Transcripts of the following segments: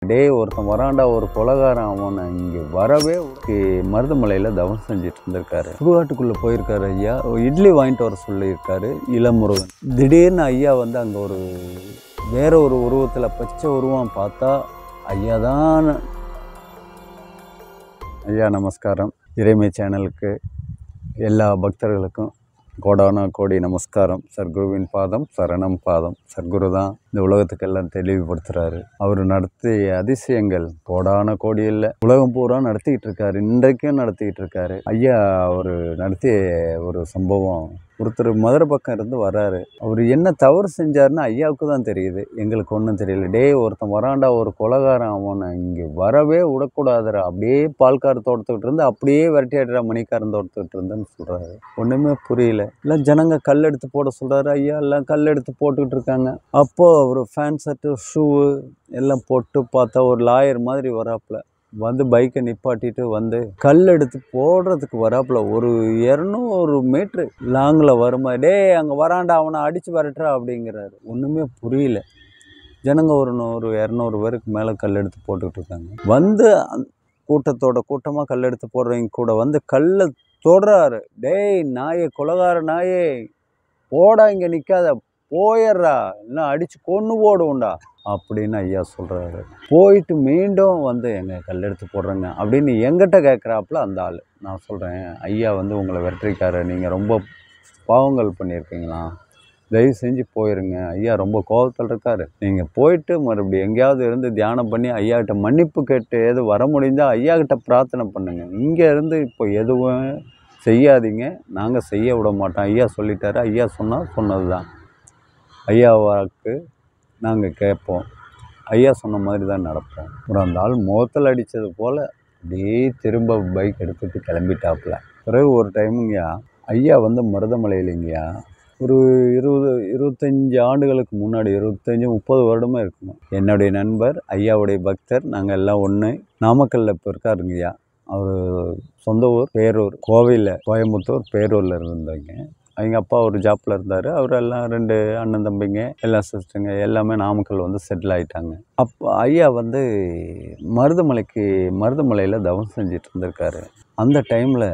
டேய் ஒருத்தன் வரான்டா ஒரு கொலகாரன் அவனை இங்கே வரவே இ- மருதமலையில் தவம் செஞ்சுட்டு இருந்திருக்காரு சுடுகாட்டுக்குள்ளே போயிருக்காரு ஐயா இட்லி வாங்கிட்டு வர சொல்லியிருக்காரு இளமுருகன் திடீர்னு ஐயா வந்து அங்கே ஒரு வேற ஒரு உருவத்தில் பச்சை உருவம் பார்த்தா ஐயா தான் ஐயா நமஸ்காரம் இறைமை சேனலுக்கு எல்லா பக்தர்களுக்கும் கோடான கோடி நமஸ்காரம் சர்க்குருவின் பாதம் சரணம் பாதம் சர்க்குரு தான் இந்த உலகத்துக்கெல்லாம் தெளிவுபடுத்துறாரு அவர் நடத்திய அதிசயங்கள் கோடான கோடி இல்லை உலகம் பூரா நடத்திக்கிட்டு இருக்காரு இன்றைக்கும் நடத்திக்கிட்டு இருக்காரு ஐயா அவர் நடத்திய ஒரு சம்பவம் ஒருத்தர் மதுரை பக்கம் இருந்து வராரு அவர் என்ன தவறு செஞ்சாருன்னு ஐயாவுக்கு தான் தெரியுது எங்களுக்கு ஒன்றும் தெரியல டேய் ஒருத்தன் வரான்டா ஒரு கொலகாரன் அவனை இங்கே வரவே விடக்கூடாதுடா அப்படியே பால்கார தோட்டத்துக்கிட்டு இருந்து அப்படியே விரட்டியாடுறா மணிக்காரன் தோட்டத்துக்கிட்டு இருந்தேன்னு சொல்கிறாரு ஒன்றுமே புரியல எல்லாம் ஜனங்க கல் எடுத்து போட சொல்கிறாரு ஐயா எல்லாம் கல் எடுத்து போட்டுக்கிட்டு இருக்காங்க அப்போது ஒரு ஃபேன் ஷர்ட்டு ஷூவு எல்லாம் போட்டு பார்த்தா ஒரு லாயர் மாதிரி வராப்புல வந்து பைக்கை நிப்பாட்டிட்டு வந்து கல் எடுத்து போடுறதுக்கு வராப்புல ஒரு இரநூறு மீட்ரு லாங்கில் வருமா டேய் அங்கே வரான்டா அவனை அடித்து வரட்டுறா அப்படிங்கிறாரு ஒன்றுமே புரியல ஜனங்க ஒரு நூறு இரநூறு பேருக்கு மேலே கல் எடுத்து போட்டுக்கிட்டு இருக்காங்க வந்து அந்த கூட்டத்தோட கூட்டமாக கல் எடுத்து போடுறவங்க கூட வந்து கல்லை தொடுறாரு டேய் நாயே கொலகார நாயே போடா இங்கே நிற்காத போயிடுறா இல்லை அடித்து கொன்று போடுவோண்டா அப்படின்னு ஐயா சொல்கிறாரு போயிட்டு மீண்டும் வந்து எங்க கல்லெடுத்து போடுறேங்க அப்படின்னு எங்கிட்ட கேட்குறாப்புல அந்த ஆள் நான் சொல்கிறேன் ஐயா வந்து உங்களை வெற்றிக்காரு நீங்கள் ரொம்ப பாவங்கள் பண்ணியிருக்கீங்களா தயவு செஞ்சு போயிருங்க ஐயா ரொம்ப கோபத்தில் இருக்காரு நீங்கள் போயிட்டு மறுபடியும் எங்கேயாவது இருந்து தியானம் பண்ணி ஐயா கிட்ட மன்னிப்பு கேட்டு எது வர முடிஞ்சால் ஐயா கிட்ட பிரார்த்தனை பண்ணுங்க இங்கே இருந்து இப்போ எதுவும் செய்யாதீங்க நாங்கள் செய்ய விட மாட்டோம் ஐயா சொல்லிட்டாரு ஐயா சொன்னால் சொன்னது தான் ஐயா வாக்கு நாங்கள் கேட்போம் ஐயா சொன்ன மாதிரி தான் நடப்போம் அப்புறம் அந்த ஆள் முகத்தில் அடித்தது போல் அப்படியே திரும்ப பைக் எடுத்துகிட்டு கிளம்பிட்டாப்புல பிறகு ஒரு டைமுங்கய்யா ஐயா வந்து மருதமலையிலங்கய்யா ஒரு இருபது இருபத்தஞ்சி ஆண்டுகளுக்கு முன்னாடி இருபத்தஞ்சி முப்பது வருடமாக இருக்குங்க என்னுடைய நண்பர் ஐயாவுடைய பக்தர் நாங்கள் எல்லாம் ஒன்று நாமக்கல்லில் இப்போ இருக்காருங்கய்யா அவர் சொந்த ஊர் பேரூர் கோவையில் கோயம்புத்தூர் பேரூரில் இருந்தவங்க அவங்க அப்பா ஒரு ஜாப்பில் இருந்தார் அவர் எல்லாம் ரெண்டு அண்ணன் தம்பிங்க எல்லாம் சிஸ்டருங்க எல்லாமே நாமக்கல் வந்து செட்டில் ஆயிட்டாங்க அப்போ ஐயா வந்து மருதமலைக்கு மருதமலையில் தவம் செஞ்சுட்டு இருந்திருக்காரு அந்த டைமில்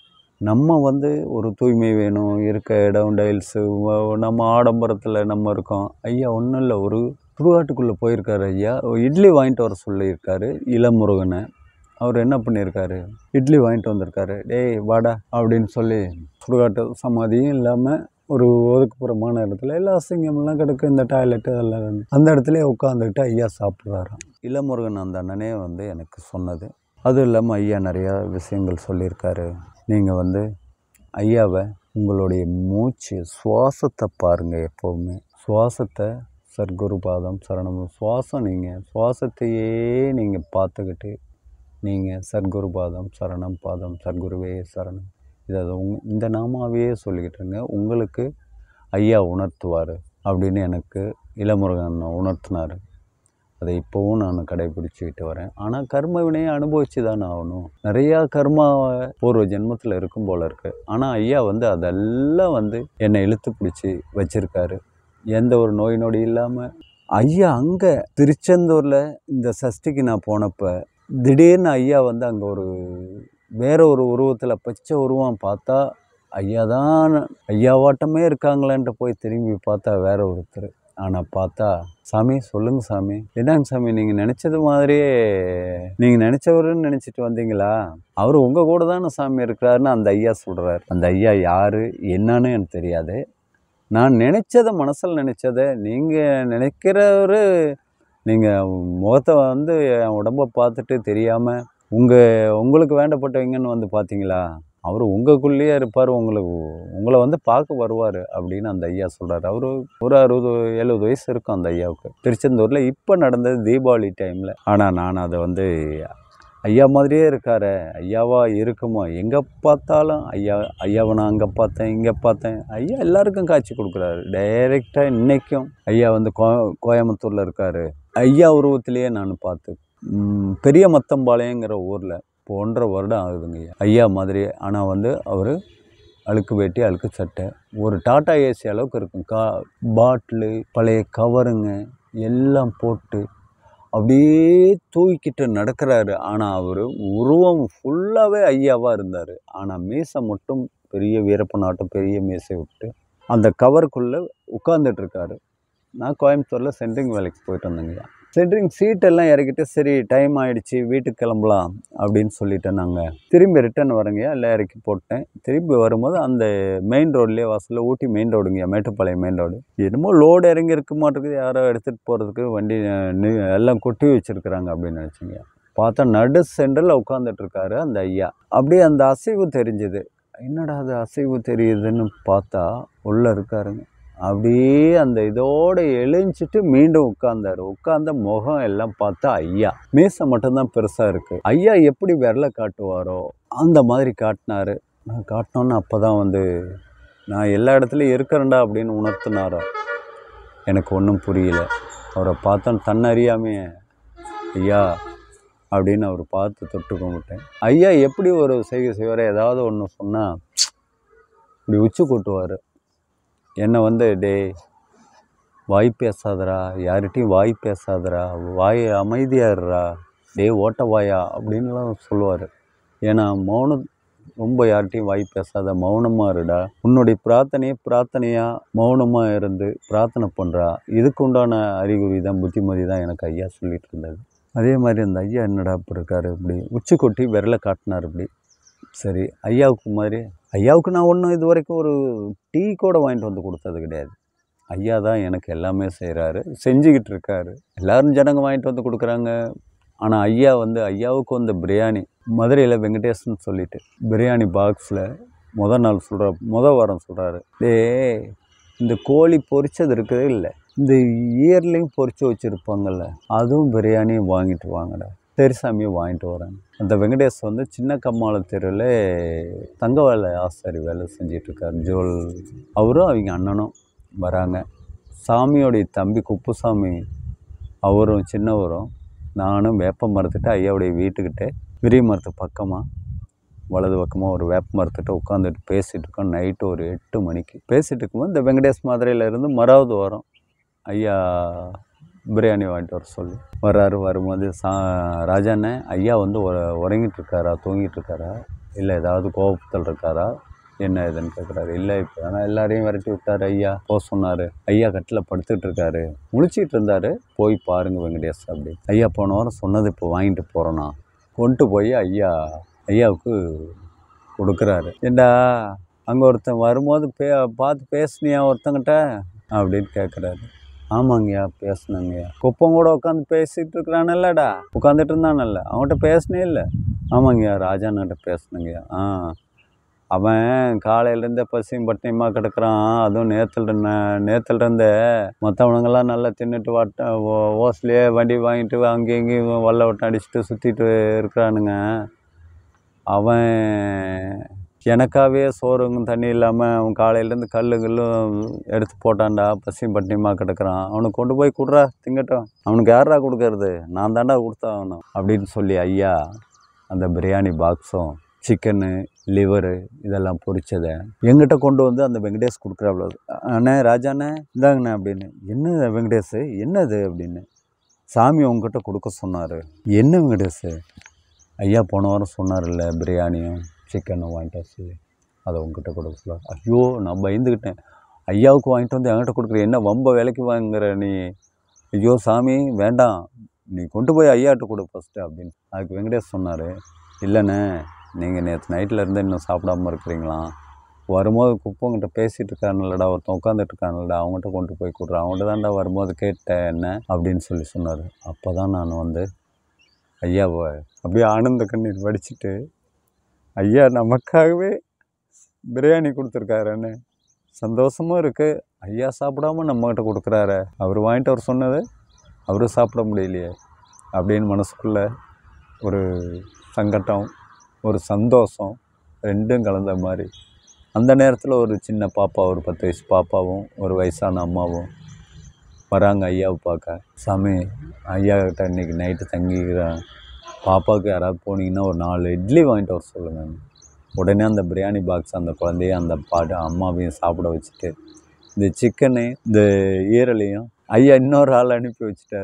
நம்ம வந்து ஒரு தூய்மை வேணும் இருக்க இடம் டைல்ஸு நம்ம ஆடம்பரத்தில் நம்ம இருக்கோம் ஐயா ஒன்றும் இல்லை ஒரு சுடுகாட்டுக்குள்ளே போயிருக்காரு ஐயா இட்லி வாங்கிட்டு வர சொல்லியிருக்காரு இளமுருகனை அவர் என்ன பண்ணியிருக்காரு இட்லி வாங்கிட்டு வந்திருக்காரு டேய் வாடா அப்படின்னு சொல்லி சுடுகாட்டு சமாதியும் இல்லாமல் ஒரு ஒதுக்குப்புறமான இடத்துல எல்லா அசிங்கமெல்லாம் கிடக்கு இந்த டாய்லெட்டு அதெல்லாம் இருந்து. அந்த இடத்துல உட்காந்துக்கிட்டு ஐயா சாப்பிட்றாராம் இளமுருகன் அந்த அண்ணனே வந்து எனக்கு சொன்னது அதுவும் இல்லாமல் ஐயா நிறையா விஷயங்கள் சொல்லியிருக்காரு நீங்கள் வந்து ஐயாவை உங்களுடைய மூச்சு சுவாசத்தை பாருங்கள் எப்போவுமே சுவாசத்தை சர்க்குரு பாதம் சரணம் சுவாசம் நீங்கள் சுவாசத்தையே நீங்கள் பார்த்துக்கிட்டு நீங்கள் சர்க்குரு பாதம் சரணம் பாதம் சர்க்குருவே சரணம் இதை உங் இந்த நாமாவே சொல்லிக்கிட்டுருங்க உங்களுக்கு ஐயா உணர்த்துவார் அப்படின்னு எனக்கு இளமுருகன் உணர்த்தினார் அதை இப்போவும் நான் கடைபிடிச்சிக்கிட்டு வரேன் ஆனால் கர்ம வினையை அனுபவிச்சு தானே ஆகணும் நிறையா கர்மா பூர்வ ஜென்மத்தில் இருக்கும் போல இருக்குது ஆனால் ஐயா வந்து அதெல்லாம் வந்து என்னை இழுத்து பிடிச்சி வச்சுருக்காரு எந்த ஒரு நோய் நொடி இல்லாமல் ஐயா அங்கே திருச்செந்தூரில் இந்த சஷ்டிக்கு நான் போனப்போ திடீர்னு ஐயா வந்து அங்கே ஒரு வேற ஒரு உருவத்தில் பச்சை உருவம் பார்த்தா ஐயா தான் ஐயாவாட்டமே இருக்காங்களேன்ட்டு போய் திரும்பி பார்த்தா வேற ஒருத்தர் ஆனால் பார்த்தா சாமி சொல்லுங்க சாமி என்னங்க சாமி நீங்கள் நினச்சது மாதிரியே நீங்கள் நினச்சவருன்னு நினச்சிட்டு வந்தீங்களா அவர் உங்கள் கூட தானே சாமி இருக்கிறாருன்னு அந்த ஐயா சொல்கிறார் அந்த ஐயா யார் என்னன்னு எனக்கு தெரியாது நான் நினச்சதை மனசில் நினச்சதை நீங்கள் நினைக்கிறவர் நீங்கள் முகத்தை வந்து என் உடம்பை பார்த்துட்டு தெரியாமல் உங்கள் உங்களுக்கு வேண்டப்பட்டவங்கன்னு வந்து பார்த்தீங்களா அவர் உங்களுக்குள்ளேயே இருப்பார் உங்களுக்கு உங்களை வந்து பார்க்க வருவார் அப்படின்னு அந்த ஐயா சொல்கிறார் அவர் ஒரு அறுபது எழுபது வயசு இருக்கும் அந்த ஐயாவுக்கு திருச்செந்தூரில் இப்போ நடந்தது தீபாவளி டைமில் ஆனால் நான் அதை வந்து ஐயா மாதிரியே இருக்காரு ஐயாவா இருக்குமோ எங்கே பார்த்தாலும் ஐயா ஐயாவை நான் அங்கே பார்த்தேன் இங்கே பார்த்தேன் ஐயா எல்லாருக்கும் காட்சி கொடுக்குறாரு டைரெக்டாக இன்றைக்கும் ஐயா வந்து கோ கோயம்புத்தூரில் இருக்கார் ஐயா உருவத்திலேயே நான் பார்த்து ம், பெரிய மத்தம்பாளையங்கிற ஊரில் இப்போ ஒன்றரை வருடம் ஆகுதுங்க ஐயா ஐயா மாதிரி ஆனால் வந்து அவர் அழுக்கு வேட்டி அழுக்கு சட்டை ஒரு டாட்டா ஏசி அளவுக்கு இருக்கும் கா பாட்டிலு பழைய கவருங்க எல்லாம் போட்டு அப்படியே தூக்கிட்டு நடக்கிறாரு ஆனால் அவர் உருவம் ஃபுல்லாகவே ஐயாவாக இருந்தார் ஆனால் மீசை மட்டும் பெரிய வீரப்ப நாட்டம் பெரிய மீசை விட்டு அந்த கவருக்குள்ளே உட்காந்துட்டு இருக்காரு நான் கோயம்புத்தூரில் சென்ட்ரிங் வேலைக்கு போயிட்டு வந்தேங்கய்யா சென்ட்ரிங் சீட்டெல்லாம் இறக்கிட்டு சரி டைம் ஆயிடுச்சு வீட்டுக்கு கிளம்பலாம் அப்படின்னு சொல்லிட்டு நாங்கள் திரும்பி ரிட்டர்ன் வரேங்கய்யா எல்லாம் இறக்கி போட்டேன் திரும்பி வரும்போது அந்த மெயின் ரோட்லேயே வாசலில் ஊட்டி மெயின் ரோடுங்கய்யா மேட்டுப்பாளையம் மெயின் ரோடு என்னமோ லோடு இறங்கி இருக்க மாட்டேங்குது யாரோ எடுத்துகிட்டு போகிறதுக்கு வண்டி அஹ், நி- எல்லாம் கொட்டி வச்சுருக்குறாங்க அப்படின்னு நினச்சிங்க பார்த்தா நடு சென்டரில் உட்காந்துட்டு இருக்காரு அந்த ஐயா அப்படியே அந்த அசைவு தெரிஞ்சுது என்னடா அது அசைவு தெரியுதுன்னு பார்த்தா உள்ளே இருக்காருங்க அப்படியே அந்த இதோட எழுஞ்சிட்டு மீண்டும் உட்கார்ந்தாரு உட்கார்ந்த முகம் எல்லாம் பார்த்தா ஐயா மீசை மட்டும்தான் பெருசாக இருக்குது ஐயா எப்படி விரல காட்டுவாரோ அந்த மாதிரி காட்டினாரு நான் காட்டினோன்னு அப்போ தான் வந்து நான் எல்லா இடத்துலையும் இருக்கிறேன்டா அப்படின்னு உணர்த்தினாரோ எனக்கு ஒன்றும் புரியல அவரை பார்த்தா தன்னறியாமே ஐயா அப்படின்னு அவர் பார்த்து தொட்டு கும்பிட்டேன் ஐயா எப்படி ஒரு செய்கை செய்வார் ஏதாவது ஒன்று சொன்னால் இப்படி உச்சி கொட்டுவார் என்னை வந்து டேய் வாய் பேசாதடா யார்கிட்டையும் வாய் பேசாதடா வாய் அமைதியாடுறா டேய் ஓட்ட வாயா அப்படின்லாம் சொல்லுவார் ஏன்னா மௌனம் ரொம்ப யார்கிட்டையும் வாய் பேசாத மௌனமாக இருடா உன்னுடைய பிரார்த்தனையை பிரார்த்தனையாக மௌனமாக இருந்து பிரார்த்தனை பண்ணுறா இதுக்கு உண்டான அறிகுறி தான் புத்திமதி தான் எனக்கு ஐயா சொல்லிட்டு இருந்தது அதே மாதிரி அந்த ஐயா என்னடா இப்படி இருக்காரு இப்படி உச்சி கொட்டி விரலை காட்டினார் இப்படி சரி ஐயாவுக்கு மாதிரி ஐயாவுக்கு நான் ஒன்றும் இது வரைக்கும் ஒரு டீ கூட வாங்கிட்டு வந்து கொடுத்தது கிடையாது ஐயா தான் எனக்கு எல்லாமே செய்கிறாரு செஞ்சுக்கிட்டு இருக்காரு எல்லாரும் ஜனங்க வாங்கிட்டு வந்து கொடுக்குறாங்க ஆனால் ஐயா வந்து ஐயாவுக்கு வந்து பிரியாணி மதுரையில் வெங்கடேசன் சொல்லிட்டு பிரியாணி பாக்ஸில் முத நாள் சொல்கிற முத வாரம் சொல்கிறாரு டேய் இந்த கோழி பொரிச்சது இருக்குது இல்லை இந்த இயர்லேயும் பொரிச்சு வச்சுருப்பாங்கல்ல அதுவும் பிரியாணியும் வாங்கிட்டு வாங்கடா பெருசாமியும் வாங்கிட்டு வரேன் அந்த வெங்கடேஷ் வந்து சின்ன கம்மாள தெருவில் தங்க வேலை ஆசாரி வேலை செஞ்சிட்ருக்காரு ஜோல் அவரும் அவங்க அண்ணனும் வராங்க சாமியோடைய தம்பி குப்புசாமி அவரும் சின்னவரும் நானும் வேப்ப மரத்துட்டு ஐயாவுடைய வீட்டுக்கிட்ட விரிய மரத்து பக்கமாக வலது பக்கமாக ஒரு வேப்ப மரத்துட்டு உட்காந்துட்டு பேசிகிட்டு இருக்கோம் நைட்டு ஒரு எட்டு மணிக்கு பேசிகிட்டு இருக்கும்போது இந்த வெங்கடேஷ் மதுரையில இருந்து மறாவது வரோம் ஐயா பிரியாணி வாங்கிட்டு வர சொல்லி வர்றாரு வரும்போது சா ராஜாண்ணே ஐயா வந்து உற- உறங்கிட்டு இருக்காரா தூங்கிட்டு இருக்காரா இல்லை ஏதாவது கோபத்தில் இருக்காரா என்ன ஏதுன்னு கேட்குறாரு இல்லை இப்போ ஆனால் எல்லாரையும் விரட்டி விட்டாரு ஐயா போக சொன்னார் ஐயா கட்டில் படுத்துட்டு இருக்காரு முழிச்சிட்டு இருந்தாரு போய் பாருங்க வெங்கடேஷ் அப்படி ஐயா போன வாரம் சொன்னது இப்போ வாங்கிட்டு போகிறோண்ணா கொண்டு போய் ஐயா ஐயாவுக்கு கொடுக்குறாரு ஏண்டா அங்கே ஒருத்தன் வரும்போது பே பார்த்து பேசுனியா ஒருத்தங்கிட்ட அப்படின்னு கேட்குறாரு ஆமாங்கய்யா பேசுனேங்கய்யா குப்பம் கூட உட்காந்து பேசிகிட்டு இருக்கிறானல்லடா உட்காந்துட்டு இருந்தானல்ல அவன்கிட்ட பேசினே இல்லை ஆமாங்கய்யா ராஜான்கிட்ட பேசுனேங்கய்யா ஆ அவன் காலையிலேருந்தே பசியும் பட்டினியுமா கிடக்குறான் அதுவும் நேத்துல நேற்றுலேருந்தே மற்றவனுங்கெல்லாம் நல்லா தின்னுட்டு வட்ட ஓ- ஓஸ்லேயே வண்டி வாங்கிட்டு அங்கேயும் இங்கேயும் வல்ல வட்டம் அடிச்சுட்டு சுற்றிட்டு இருக்கிறானுங்க அவன் எனக்காகவே சோறுங்க தண்ணி இல்லாமல் அவன் காலையிலேருந்து கல்லு கல்லும் எடுத்து போட்டான்டா பசியும் பட்டினியுமா கிடக்குறான் அவனுக்கு கொண்டு போய் கொடுறா திங்கட்டும் அவனுக்கு யாரா கொடுக்கறது நான் தாண்டா கொடுத்தாகணும் அப்படின்னு சொல்லி ஐயா அந்த பிரியாணி பாக்ஸும் சிக்கனு லிவரு இதெல்லாம் பொரிச்சதை எங்கிட்ட கொண்டு வந்து அந்த வெங்கடேஷ் கொடுக்குறாப்புல அண்ணே ராஜாண்ணே இந்தாங்கண்ணே அப்படின்னு என்ன வெங்கடேஷ் என்னது அப்படின்னு சாமி உங்ககிட்ட கொடுக்க சொன்னார் என்ன வெங்கடேஷ் ஐயா போன வாரம் சொன்னார்ல பிரியாணியும் சிக்கனும் வாங்கிட்டு வர சொல்லி அதை உங்ககிட்ட கொடுக்க சொல்ல ஐயோ நான் பயந்துக்கிட்டேன் ஐயாவுக்கு வாங்கிட்டு வந்து என்கிட்ட கொடுக்குற என்ன வம்ப விலைக்கு வாங்குற நீ ஐயோ சாமி வேண்டாம் நீ கொண்டு போய் ஐயாட்ட கொடு ஃபஸ்ட்டு அப்படின்னு அதுக்கு வெங்கடேஷ் சொன்னார் இல்லைண்ணே நீங்கள் நேற்று நைட்டில் இருந்து இன்னும் சாப்பிடாம இருக்கிறீங்களா வரும்போது குப்பங்கிட்ட பேசிகிட்டு இருக்கானுல்லடா ஒருத்தன் உட்காந்துட்டு இருக்கானுல்லடா அவங்ககிட்ட கொண்டு போய் கொடுறேன் அவங்ககிட்ட தான்டா வரும்போது கேட்டேன் என்ன அப்படின்னு சொல்லி சொன்னார் அப்போ தான் நான் வந்து ஐயாவை அப்படியே ஆனந்த கண்ணீர் வடிச்சிட்டு ஐயா நமக்காகவே பிரியாணி கொடுத்துருக்காருன்னு சந்தோஷமும் இருக்குது ஐயா சாப்பிடாம நம்மக்கிட்ட கொடுக்குறாரு அவர் வாங்கிட்டு அவர் சொன்னது அவரும் சாப்பிட முடியலையே அப்படின்னு மனசுக்குள்ளே ஒரு சங்கட்டம் ஒரு சந்தோஷம் ரெண்டும் கலந்த மாதிரி அந்த நேரத்தில் ஒரு சின்ன பாப்பா ஒரு பத்து வயசு பாப்பாவும் ஒரு வயசான அம்மாவும் வராங்க ஐயாவை பார்க்க சாமி ஐயா கிட்ட இன்றைக்கி நைட்டு தங்கிக்கிறேன் பாப்பாவுக்கு யாராவது போனீங்கன்னா ஒரு நாலு இட்லி வாங்கிட்டு வர சொல்லுங்கள் உடனே அந்த பிரியாணி பாக்ஸ் அந்த குழந்தைய அந்த பாட்டு அம்மாவையும் சாப்பிட வச்சுட்டு இந்த சிக்கனு இந்த ஈரலையும் ஐயா இன்னொரு ஆள் அனுப்பி வச்சுட்டாரு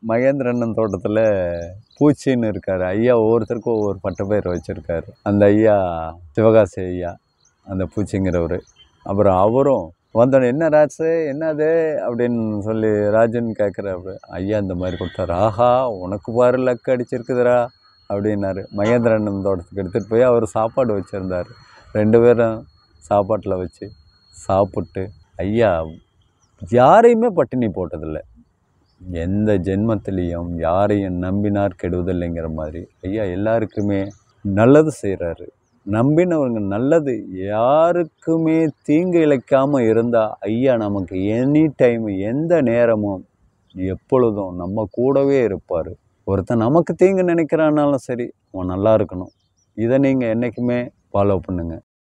மகேந்திரண்ணன் தோட்டத்தில் பூச்சின்னு இருக்கார் ஐயா ஒவ்வொருத்தருக்கும் ஒவ்வொரு பட்ட பேர் வச்சுருக்காரு அந்த ஐயா சிவகாசி ஐயா அந்த பூச்சிங்கிறவர் அப்புறம் அவரும் வந்தோடனே என்ன ராஜு என்னது அப்படின்னு சொல்லி ராஜன் கேட்குறாரு ஐயா இந்த மாதிரி கொடுத்தாரு ஆஹா உனக்கு பாரு லக்கு அடிச்சிருக்குதுடா அப்படின்னாரு மகேந்திரண்ணன் தோட்டத்துக்கு எடுத்துகிட்டு போய் அவர் சாப்பாடு வச்சுருந்தார் ரெண்டு பேரும் சாப்பாட்டில் வச்சு சாப்பிட்டு ஐயா யாரையுமே பட்டினி போட்டதில்லை எந்த ஜென்மத்திலையும் யாரையும் நம்பினார் கெடுவதில்லைங்கிற மாதிரி ஐயா எல்லாருக்குமே நல்லது செய்கிறாரு நம்பினவங்க நல்லது யாருக்குமே தீங்கு இழைக்காமல் இருந்தால் ஐயா நமக்கு எனி டைம் எந்த நேரமும் எப்பொழுதும் நம்ம கூடவே இருப்பார் ஒருத்தன் நமக்கு தீங்கு நினைக்கிறானாலும் சரி அவன் நல்லா இருக்கணும் இதை நீங்கள் என்றைக்குமே ஃபாலோ பண்ணுங்கள்